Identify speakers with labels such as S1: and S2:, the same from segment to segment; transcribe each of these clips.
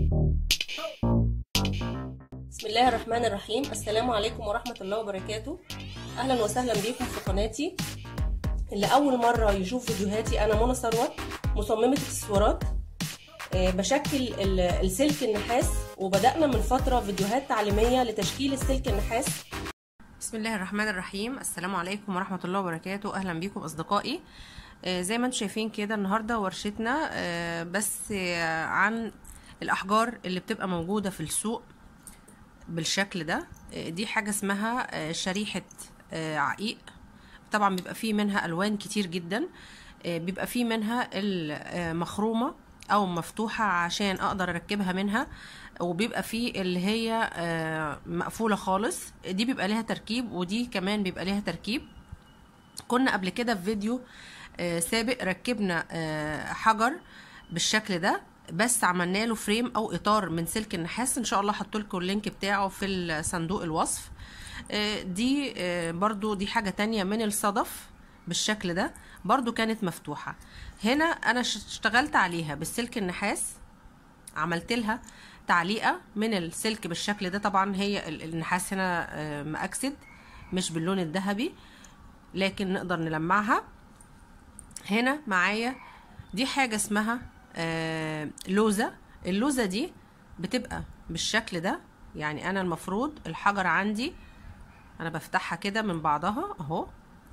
S1: بسم الله الرحمن الرحيم السلام عليكم ورحمة الله وبركاته أهلا وسهلا بكم في قناتي اللي أول مرة يشوف فيديوهاتي أنا منى ثروت مصممة اكسسوارات آه، بشكل ال- السلك النحاس وبدأنا من فترة فيديوهات تعليمية لتشكيل السلك النحاس
S2: بسم الله الرحمن الرحيم السلام عليكم ورحمة الله وبركاته أهلا بيكم أصدقائي آه، زي ما انتم شايفين كده النهاردة ورشتنا آه، بس آه، عن الأحجار اللي بتبقى موجودة في السوق بالشكل ده آه، دي حاجة اسمها آه، شريحة آه، عقيق طبعا بيبقى فيه منها ألوان كتير جدا آه، بيبقى فيه منها المخرومة أو مفتوحة عشان أقدر أركبها منها وبيبقى فيه اللي هي آه، مقفولة خالص دي بيبقى ليها تركيب ودي كمان بيبقى ليها تركيب كنا قبل كده في فيديو آه، سابق ركبنا آه، حجر بالشكل ده بس عملنا له فريم او اطار من سلك النحاس ان شاء الله هحط لكم اللينك بتاعه في صندوق الوصف آه، دي آه، برضو دي حاجة تانية من الصدف بالشكل ده برضو كانت مفتوحة هنا انا ش- اشتغلت عليها بالسلك النحاس عملت لها تعليقة من السلك بالشكل ده طبعا هي ال- النحاس هنا آه، مأكسد مش باللون الذهبي لكن نقدر نلمعها هنا معايا دي حاجة اسمها آه لوزة اللوزة دي بتبقى بالشكل ده يعني انا المفروض الحجر عندي انا بفتحها كده من بعضها اهو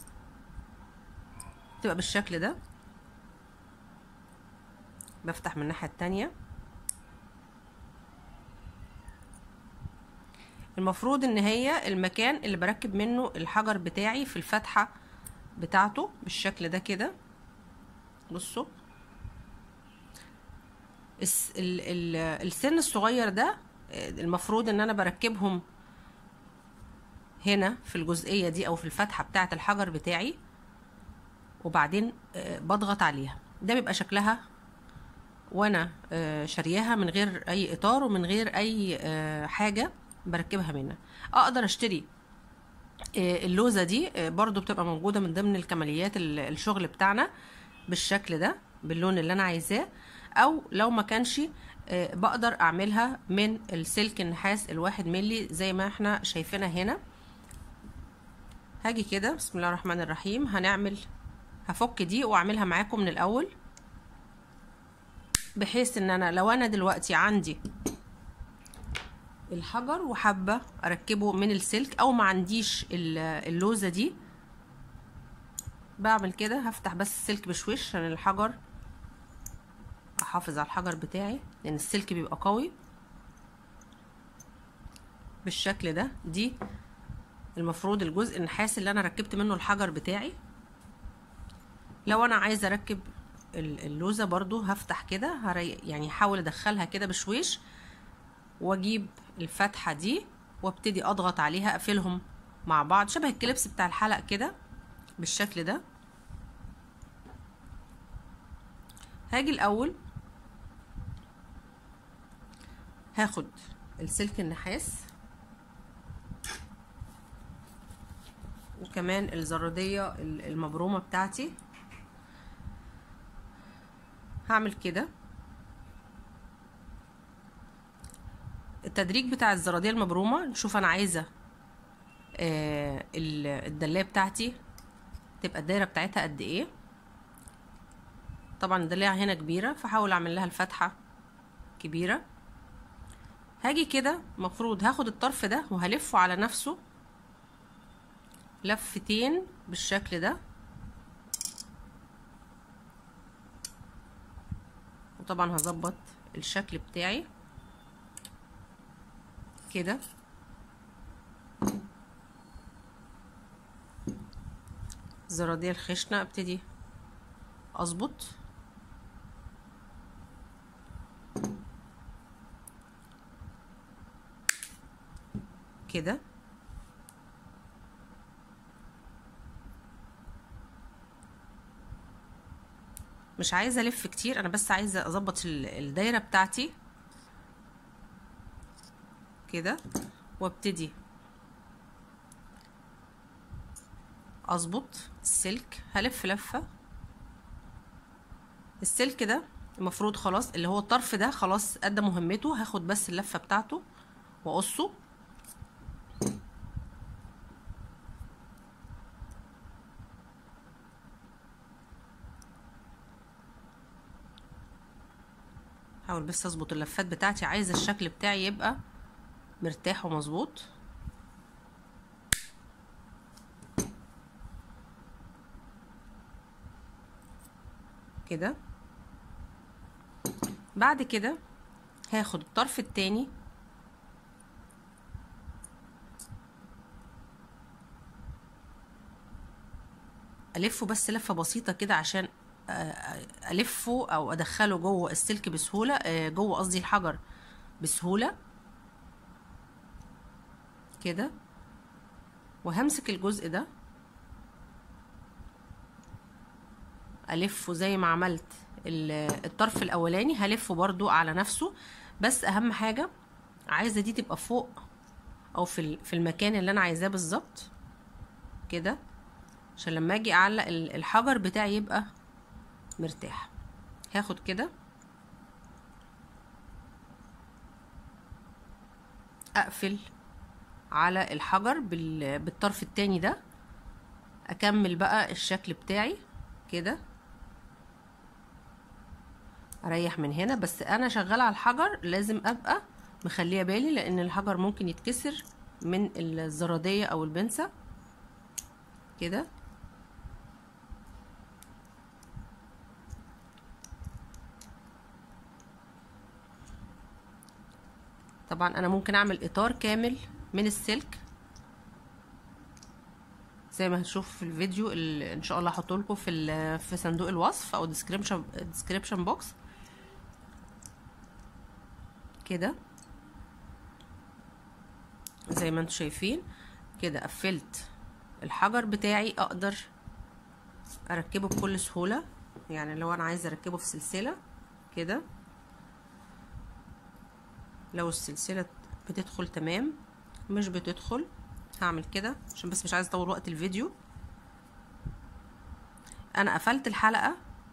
S2: تبقى بالشكل ده بفتح من الناحية التانية المفروض ان هي المكان اللي بركب منه الحجر بتاعي في الفتحة بتاعته بالشكل ده كده بصوا الس- ال- ال- السن الصغير ده آه، المفروض ان انا بركبهم هنا في الجزئية دي او في الفتحة بتاعة الحجر بتاعي وبعدين آه، بضغط عليها ده بيبقى شكلها وانا آه، شارياها من غير اي اطار ومن غير اي آه، حاجة بركبها منها اقدر اشتري آه، اللوزة دي آه، برضو بتبقى موجودة من ضمن الكماليات ال- الشغل بتاعنا بالشكل ده باللون اللي انا عايزاه او لو ما كانش آه، بقدر اعملها من السلك النحاس الواحد ملي زي ما احنا شايفينها هنا هاجي كده بسم الله الرحمن الرحيم هنعمل هفك دي واعملها معاكم من الاول بحيث ان انا لو انا دلوقتي عندي الحجر وحابه اركبه من السلك او ما عنديش ال- اللوزه دي بعمل كده هفتح بس السلك بشويش عشان الحجر احافظ على الحجر بتاعي لان السلك بيبقى قوي بالشكل ده دي المفروض الجزء النحاس اللي انا ركبت منه الحجر بتاعي لو انا عايزه اركب ال- اللوزه برضو هفتح كده هري... يعني احاول ادخلها كده بشويش واجيب الفتحه دي وابتدي اضغط عليها اقفلهم مع بعض شبه الكليبس بتاع الحلق كده بالشكل ده هاجي الاول هاخد السلك النحاس وكمان الزرادية ال- المبرومة بتاعتي هعمل كده التدريج بتاع الزرادية المبرومة نشوف انا عايزة آه، ال- الدلاية بتاعتي تبقى الدايرة بتاعتها قد ايه طبعا الدلاية هنا كبيرة فحاول اعمل لها الفتحة كبيرة هاجي كده مفروض هاخد الطرف ده وهلفه على نفسه لفتين بالشكل ده وطبعا هظبط الشكل بتاعي كده الزرادية الخشنة ابتدي اظبط كده مش عايزه الف كتير انا بس عايزه اظبط ال- الدايره بتاعتي كده وابتدي اظبط السلك هلف لفه السلك ده المفروض خلاص اللي هو الطرف ده خلاص ادى مهمته هاخد بس اللفه بتاعته واقصه حاول بس اظبط اللفات بتاعتي عايزه الشكل بتاعي يبقى مرتاح ومظبوط كده بعد كده هاخد الطرف التاني الفه بس لفه بسيطه كده عشان الفه او ادخله جوه السلك بسهوله جوه قصدي الحجر بسهوله كده وهمسك الجزء ده الفه زي ما عملت الطرف الاولاني هلفه برضو على نفسه بس اهم حاجه عايزه دي تبقى فوق او في في المكان اللي انا عايزاه بالظبط كده عشان لما اجي اعلق الحجر بتاعي يبقى مرتاح هاخد كده اقفل على الحجر بالطرف التاني ده اكمل بقى الشكل بتاعي كده اريح من هنا بس انا شغاله على الحجر لازم ابقى مخليه بالي لان الحجر ممكن يتكسر من الزراديه او البنسه كده طبعا انا ممكن اعمل اطار كامل من السلك زي ما هتشوف في الفيديو اللي ان شاء الله هحطه لكم في في صندوق الوصف او ديسكريبشن ديسكريبشن بوكس كده زي ما انتم شايفين كده قفلت الحجر بتاعي اقدر اركبه بكل سهوله يعني لو انا عايزه اركبه في سلسله كده لو السلسله بتدخل تمام مش بتدخل هعمل كده عشان بس مش عايزه اطول وقت الفيديو انا قفلت الحلقه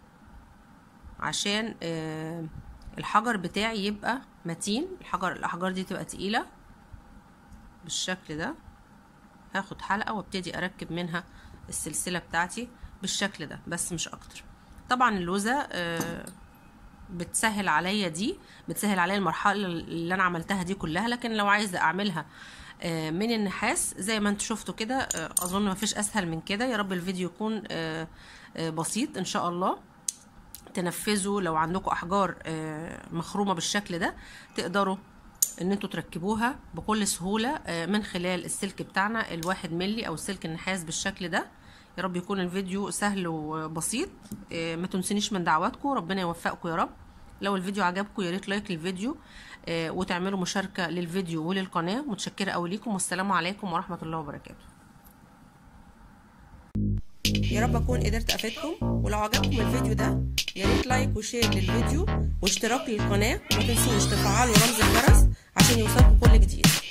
S2: عشان آه الحجر بتاعي يبقى متين الحجر الاحجار دي تبقى تقيله بالشكل ده هاخد حلقه وابتدي اركب منها السلسله بتاعتي بالشكل ده بس مش اكتر طبعا اللوزه آه بتسهل عليا دي بتسهل عليا المرحله اللي انا عملتها دي كلها لكن لو عايزه اعملها من النحاس زي ما انتم شفتوا كده اظن ما فيش اسهل من كده يا رب الفيديو يكون بسيط ان شاء الله تنفذوا لو عندكم احجار مخرومه بالشكل ده تقدروا ان انتوا تركبوها بكل سهوله من خلال السلك بتاعنا الواحد ملي او السلك النحاس بالشكل ده يا رب يكون الفيديو سهل وبسيط ما تنسونيش من دعواتكم ربنا يوفقكم يا رب لو الفيديو عجبكم يا ريت لايك للفيديو وتعملوا مشاركه للفيديو وللقناه متشكره قوي ليكم والسلام عليكم ورحمه الله وبركاته يا رب اكون قدرت افيدكم ولو عجبكم الفيديو ده يا ريت لايك وشير للفيديو واشتراك للقناه وما تنسوش تفعلوا رمز الجرس عشان يوصلكم كل جديد